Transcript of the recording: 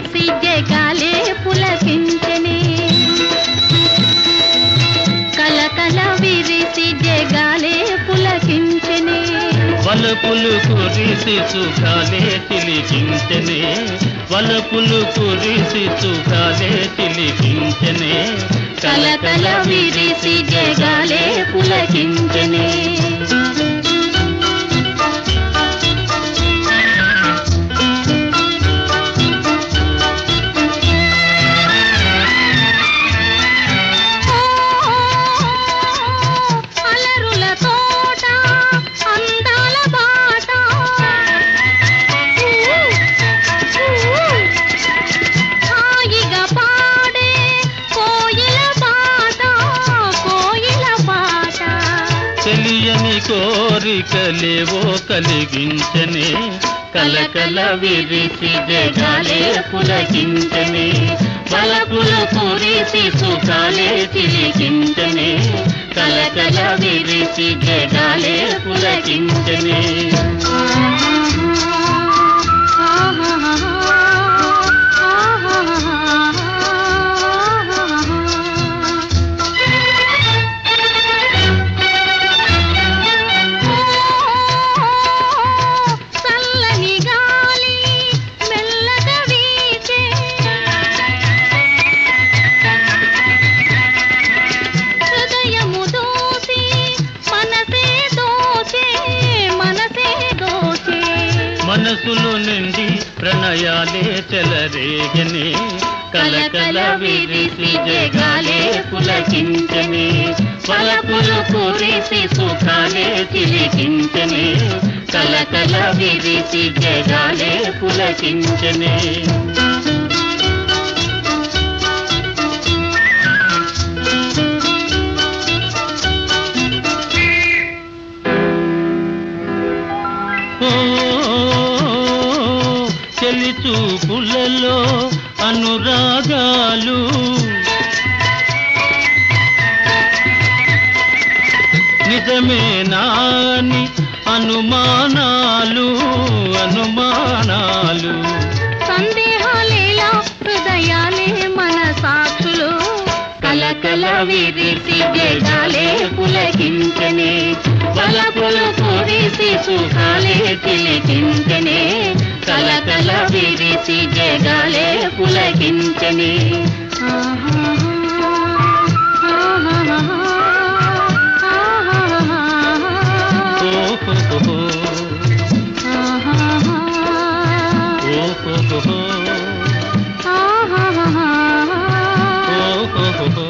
విరిసి జగాలే పులకించనే కలకల విరిసి జగాలే పులకించనే వలపులు కురిసి సుఖాలే చిలికించనే వలపులు కురిసి సుఖాలే చిలికించనే కలకల విరిసి జగాలే పులకించనే అలరుల తోట అందాల బాట హాయిగా పాడే కోయిల పాట కోయిల పాట తెలియని కోరికలేవో కలిగించనే కలకల విరిసి జగాలే పులకించనే వలపులు కురిసి సుఖాలే చిలికించనే కలకల విరిసి జగాలే పులకించనే చల్లని గాలి మెల్లగా వీచే హృదయము దోసి మనసే దోచే మనసే దోచే మనసులు నిండి ప్రణయాలే చెలరేగనే కలకల విరిసి జగాలే పులకించనే పలపులు కురిసి సుఖాలే చిలికించనే కలకల విరిసి జగాలే పులకించనే ఓ చెలి చూపులలో అనురాగాలు నిజమేనాని అనుమానాలు అనుమానాలు సందేహాలేలా హృదయాలే మన సాక్షులు కలకల విరిసి జగాలే పులకించనే పలపులు కురిసి సుఖాలే చిలికించనే కలకల విరిసి జగాలే పులకించనే ఓహో ఓహో ఓహో